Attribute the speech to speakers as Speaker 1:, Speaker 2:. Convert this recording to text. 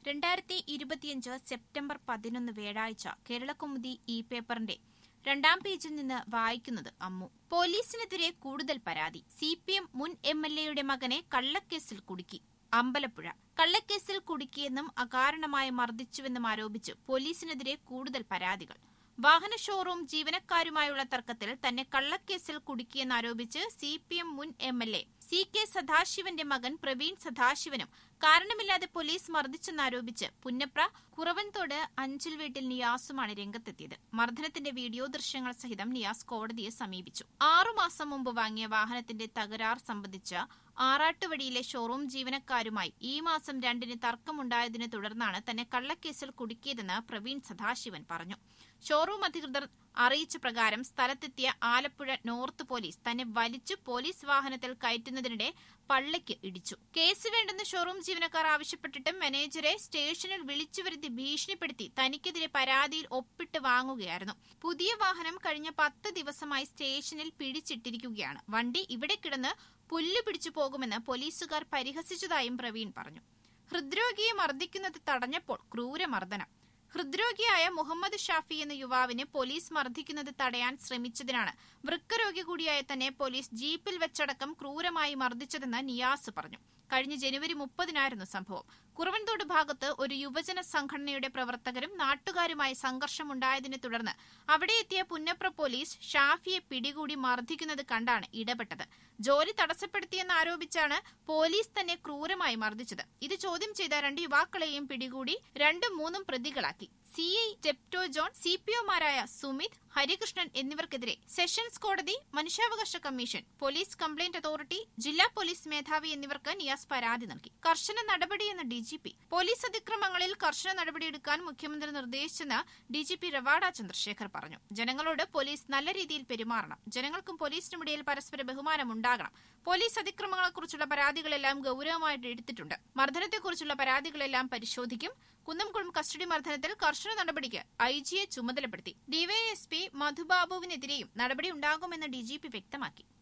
Speaker 1: രണ്ടായിരത്തി ഇരുപത്തിയഞ്ച് സെപ്റ്റംബർ പതിനൊന്ന് വ്യാഴാഴ്ച കേരളകൗമുദി ഇ പേപ്പറിന്റെ രണ്ടാം പേജിൽ നിന്ന് വായിക്കുന്നത് അമ്മു പോലീസിനെതിരെ കൂടുതൽ പരാതി സി പി എം മുൻ എം എൽ എയുടെ മകനെ കള്ളക്കേസിൽ കുടുക്കി അമ്പലപ്പുഴ കള്ളക്കേസിൽ കുടുക്കിയെന്നും അകാരണമായി മർദ്ദിച്ചുവെന്നും ആരോപിച്ച് പോലീസിനെതിരെ കൂടുതൽ പരാതികൾ വാഹന ഷോറൂം ജീവനക്കാരുമായുള്ള തർക്കത്തിൽ തന്നെ കള്ളക്കേസിൽ കുടുക്കിയെന്നാരോപിച്ച് സി പി എം മുൻ M L A C K സദാശിവന്റെ മകൻ പ്രവീൺ സദാശിവനും കാരണമില്ലാതെ പോലീസ് മർദ്ദിച്ചെന്നാരോപിച്ച് പുന്നപ്ര കുറവൻതോട് അഞ്ചൽ വീട്ടിൽ നിയാസുമാണ് രംഗത്തെത്തിയത് മർദ്ദനത്തിന്റെ വീഡിയോ ദൃശ്യങ്ങൾ സഹിതം നിയാസ് കോടതിയെ സമീപിച്ചു ആറുമാസം മുമ്പ് വാങ്ങിയ വാഹനത്തിന്റെ തകരാർ സംബന്ധിച്ച ആറാട്ടുവടിയിലെ ഷോറൂം ജീവനക്കാരുമായി ഈ മാസം രണ്ടിന് തർക്കമുണ്ടായതിനെ തുടർന്നാണ് തന്നെ കള്ളക്കേസിൽ കുടുക്കിയതെന്ന് പ്രവീൺ സദാശിവൻ പറഞ്ഞു ഷോറൂം അധികൃതർ അറിയിച്ച പ്രകാരം സ്ഥലത്തെത്തിയ ആലപ്പുഴ നോർത്ത് പോലീസ് തന്നെ വലിച്ചു പോലീസ് വാഹനത്തിൽ കയറ്റുന്നതിനിടെ പള്ളിക്ക് ഇടിച്ചു കേസ് വേണ്ടെന്ന് ഷോറൂം ജീവനക്കാർ ആവശ്യപ്പെട്ടിട്ടും മാനേജരെ സ്റ്റേഷനിൽ വിളിച്ചു വരുത്തി ഭീഷണിപ്പെടുത്തി തനിക്കെതിരെ പരാതിയിൽ ഒപ്പിട്ട് വാങ്ങുകയായിരുന്നു പുതിയ വാഹനം കഴിഞ്ഞ പത്ത് ദിവസമായി സ്റ്റേഷനിൽ പിടിച്ചിട്ടിരിക്കുകയാണ് വണ്ടി ഇവിടെ കിടന്ന് പുല്ല് പിടിച്ചു പോകുമെന്ന് പോലീസുകാർ പരിഹസിച്ചതായും പ്രവീൺ പറഞ്ഞു ഹൃദ്രോഗിയെ മർദ്ദിക്കുന്നത് തടഞ്ഞപ്പോൾ ക്രൂരമർദ്ദനം ഹൃദ്രോഗിയായ മുഹമ്മദ് ഷാഫി എന്ന യുവാവിനെ പോലീസ് മർദ്ദിക്കുന്നത് തടയാൻ ശ്രമിച്ചതിനാണ് വൃക്കരോഗി കൂടിയായ തന്നെ പോലീസ് ജീപ്പിൽ വെച്ചടക്കം ക്രൂരമായി മർദ്ദിച്ചതെന്ന് നിയാസ് പറഞ്ഞു കഴിഞ്ഞ ജനുവരി മുപ്പതിനായിരുന്നു സംഭവം കുറവൻതോട് ഭാഗത്ത് ഒരു യുവജന സംഘടനയുടെ പ്രവർത്തകരും നാട്ടുകാരുമായി സംഘർഷമുണ്ടായതിനെ തുടർന്ന് അവിടെ എത്തിയ പുന്നപ്ര പോലീസ് ഷാഫിയെ പിടികൂടി മർദ്ദിക്കുന്നത് കണ്ടാണ് ഇടപെട്ടത് ജോലി തടസ്സപ്പെടുത്തിയെന്ന് ആരോപിച്ചാണ് പോലീസ് തന്നെ ക്രൂരമായി മർദ്ദിച്ചത് ഇത് ചോദ്യം ചെയ്ത രണ്ട് യുവാക്കളെയും പിടികൂടി രണ്ടും മൂന്നും പ്രതികളാക്കി C I Jepto John C P ഒമാരായ സുമിത് ഹരികൃഷ്ണൻ എന്നിവർക്കെതിരെ സെഷൻസ് കോടതി മനുഷ്യാവകാശ കമ്മീഷൻ പോലീസ് കംപ്ലയിന്റ് അതോറിറ്റി ജില്ലാ പോലീസ് മേധാവി എന്നിവർക്ക് നിയാസ് പരാതി നൽകി കർശന നടപടിയെന്ന് ഡിജിപി പോലീസ് അതിക്രമങ്ങളിൽ കർശന നടപടിയെടുക്കാൻ മുഖ്യമന്ത്രി നിർദ്ദേശിച്ചെന്ന് ഡിജിപി രവാഡ ചന്ദ്രശേഖർ പറഞ്ഞു ജനങ്ങളോട് പോലീസ് നല്ല രീതിയിൽ പെരുമാറണം ജനങ്ങൾക്കും പോലീസിനുമിടയിൽ പരസ്പര ബഹുമാനം ഉണ്ടാകണം പോലീസ് അതിക്രമങ്ങളെക്കുറിച്ചുള്ള പരാതികളെല്ലാം ഗൌരവമായിട്ട് എടുത്തിട്ടുണ്ട് മർദ്ദനത്തെക്കുറിച്ചുള്ള പരാതികളെല്ലാം പരിശോധിക്കും കുന്നംകുളം കസ്റ്റഡി മർദ്ദനത്തിൽ കർശന നടപടിക്ക് ഐ ജിയെ ചുമതലപ്പെടുത്തി ഡിവൈഎസ്പി മധുബാബുവിനെതിരെയും നടപടി ഉണ്ടാകുമെന്ന് ഡിജിപി വ്യക്തമാക്കി